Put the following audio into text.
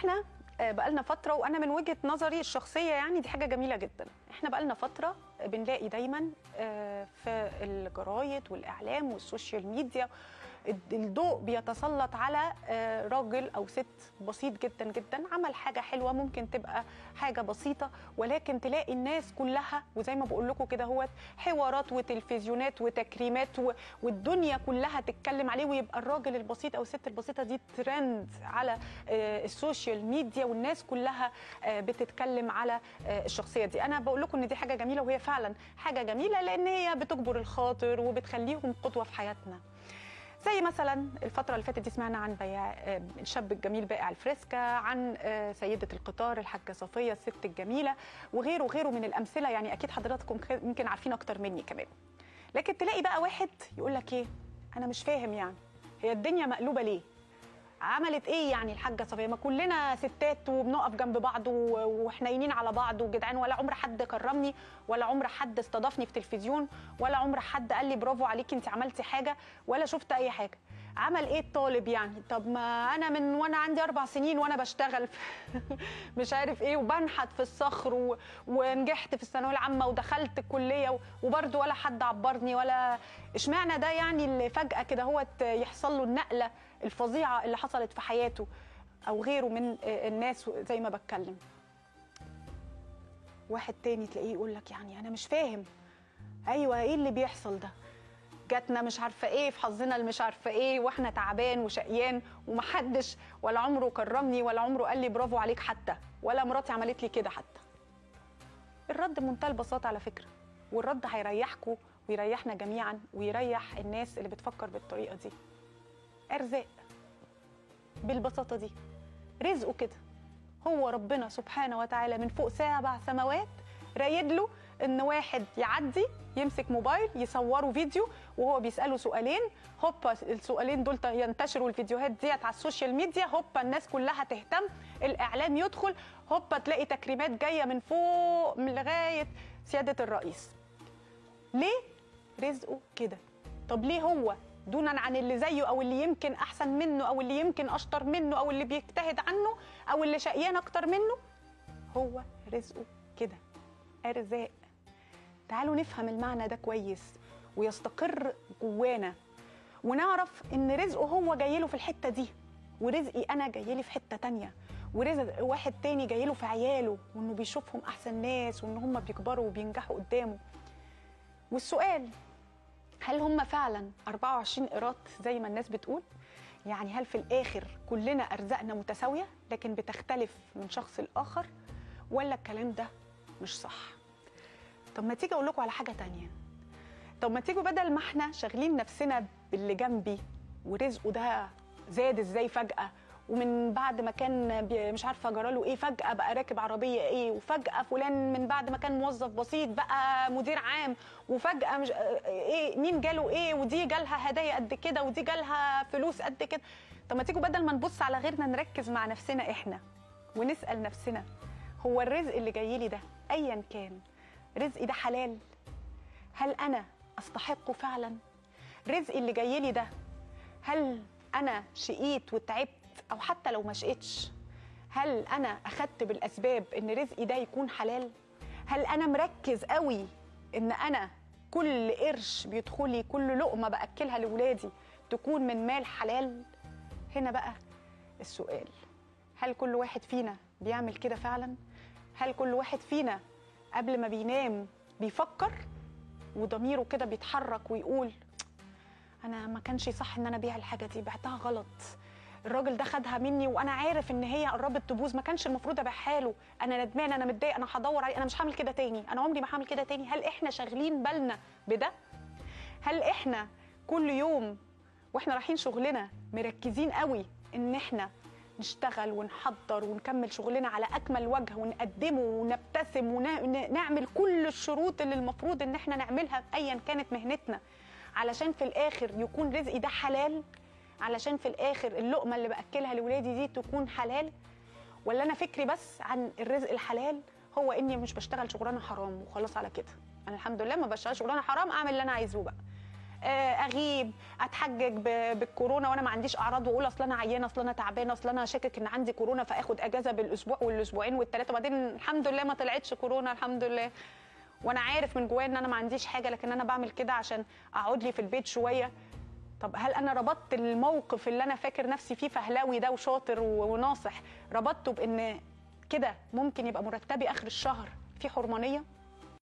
احنا آه، بقالنا فتره وانا من وجهه نظري الشخصيه يعني دي حاجه جميله جدا احنا بقالنا فتره بنلاقي دايما آه، في الجرايد والاعلام والسوشيال ميديا الضوء بيتسلط على آه، راجل او ست بسيط جدا جدا عمل حاجه حلوه ممكن تبقى حاجه بسيطه ولكن تلاقي الناس كلها وزي ما بقول لكم كده هو حوارات وتلفزيونات وتكريمات و- والدنيا كلها تتكلم عليه ويبقى الراجل البسيط او الست البسيطه دي ترند على آه، السوشيال ميديا والناس كلها آه، بتتكلم على آه، الشخصيه دي انا بقول لكم ان دي حاجه جميله وهي فعلا حاجه جميله لان هي بتجبر الخاطر وبتخليهم قدوه في حياتنا زي مثلا الفترة اللي فاتت دي سمعنا عن بياع آه، الشاب الجميل بائع الفريسكا عن آه، سيدة القطار الحاجة صفية الست الجميلة وغيره وغيره من الأمثلة يعني أكيد حضراتكم خ- يمكن عارفين أكتر مني كمان لكن تلاقي بقى واحد يقول لك إيه أنا مش فاهم يعني هي الدنيا مقلوبة ليه عملت ايه يعني الحاجه صفيه ما كلنا ستات وبنقف جنب بعض و- وحنينين على بعض وجدعان ولا عمر حد كرمني ولا عمر حد استضافني في تلفزيون ولا عمر حد قال لي برافو عليكي انت عملتي حاجه ولا شفت اي حاجه عمل ايه الطالب يعني طب ما انا من وانا عندي اربع سنين وانا بشتغل في مش عارف ايه وبنحت في الصخر و... ونجحت في الثانويه العامه ودخلت الكليه و... وبرده ولا حد عبرني ولا اشمعنى ده يعني اللي فجاه كده هو يحصل له النقله الفظيعه اللي حصلت في حياته او غيره من الناس زي ما بتكلم واحد تاني تلاقيه يقول لك يعني انا مش فاهم ايوه ايه اللي بيحصل ده جاتنا مش عارفه ايه في حظنا اللي مش عارفه ايه واحنا تعبان وشقيان ومحدش ولا عمره كرمني ولا عمره قال لي برافو عليك حتى ولا مراتي عملت لي كده حتى الرد بمنتهى البساطه على فكره والرد هيريحكم ويريحنا جميعا ويريح الناس اللي بتفكر بالطريقه دي ارزاق بالبساطه دي رزقه كده هو ربنا سبحانه وتعالى من فوق سبع سماوات رايد له ان واحد يعدي يمسك موبايل يصوره فيديو وهو بيساله سؤالين هوبا السؤالين دول ينتشروا الفيديوهات ديت على السوشيال ميديا هوبا الناس كلها تهتم الاعلام يدخل هوبا تلاقي تكريمات جايه من فوق من لغايه سياده الرئيس ليه رزقه كده طب ليه هو دونا عن اللي زيه او اللي يمكن احسن منه او اللي يمكن اشطر منه او اللي بيجتهد عنه او اللي شقيان اكتر منه هو رزقه كده ارزاق تعالوا نفهم المعنى ده كويس ويستقر جوانا ونعرف ان رزقه هو جايله في الحته دي ورزقي انا جايلي في حته تانية ورزق واحد تاني جايله في عياله وانه بيشوفهم احسن ناس وان هم بيكبروا وبينجحوا قدامه والسؤال هل هم فعلا 24 قيراط زي ما الناس بتقول يعني هل في الاخر كلنا ارزاقنا متساويه لكن بتختلف من شخص لاخر ولا الكلام ده مش صح طب ما تيجي اقول لكم على حاجه تانية طب ما تيجوا بدل ما احنا شاغلين نفسنا باللي جنبي ورزقه ده زاد ازاي فجاه ومن بعد ما كان بي- مش عارفه جراله ايه فجاه بقى راكب عربيه ايه وفجاه فلان من بعد ما كان موظف بسيط بقى مدير عام وفجاه مش ايه مين جاله ايه ودي جالها هدايا قد كده ودي جالها فلوس قد كده طب ما تيجوا بدل ما نبص على غيرنا نركز مع نفسنا احنا ونسال نفسنا هو الرزق اللي جاي لي ده ايا كان رزقي ده حلال هل انا استحقه فعلا رزقي اللي جاي لي ده هل انا شقيت وتعبت او حتى لو ما شقيتش هل انا اخدت بالاسباب ان رزقي ده يكون حلال هل انا مركز قوي ان انا كل قرش بيدخلي كل لقمه باكلها لاولادي تكون من مال حلال هنا بقى السؤال هل كل واحد فينا بيعمل كده فعلا هل كل واحد فينا قبل ما بينام بيفكر وضميره كده بيتحرك ويقول انا ما كانش صح ان انا ابيع الحاجه دي بعتها غلط الراجل ده خدها مني وانا عارف ان هي قربت تبوظ ما كانش المفروض ابيعها له انا ندمان انا متضايق انا هدور عليه انا مش هعمل كده تاني انا عمري ما هعمل كده تاني هل احنا شاغلين بالنا بده هل احنا كل يوم واحنا رايحين شغلنا مركزين قوي ان احنا نشتغل ونحضر ونكمل شغلنا على اكمل وجه ونقدمه ونبتسم ونعمل كل الشروط اللي المفروض ان احنا نعملها ايا كانت مهنتنا علشان في الاخر يكون رزقي ده حلال علشان في الاخر اللقمه اللي باكلها لاولادي دي تكون حلال ولا انا فكري بس عن الرزق الحلال هو اني مش بشتغل شغلانه حرام وخلاص على كده انا الحمد لله ما بشتغل شغلانه حرام اعمل اللي انا عايزه بقى آه، اغيب اتحجج ب- بالكورونا وانا ما عنديش اعراض واقول اصل انا عيانه اصل انا تعبانه اصل انا شاكك ان عندي كورونا فاخد اجازه بالاسبوع والاسبوعين والثلاثه وبعدين الحمد لله ما طلعتش كورونا الحمد لله وانا عارف من جوايا ان انا ما عنديش حاجه لكن انا بعمل كده عشان اقعد لي في البيت شويه طب هل انا ربطت الموقف اللي انا فاكر نفسي فيه فهلاوي ده وشاطر و- وناصح ربطته بان كده ممكن يبقى مرتبي اخر الشهر في حرمانيه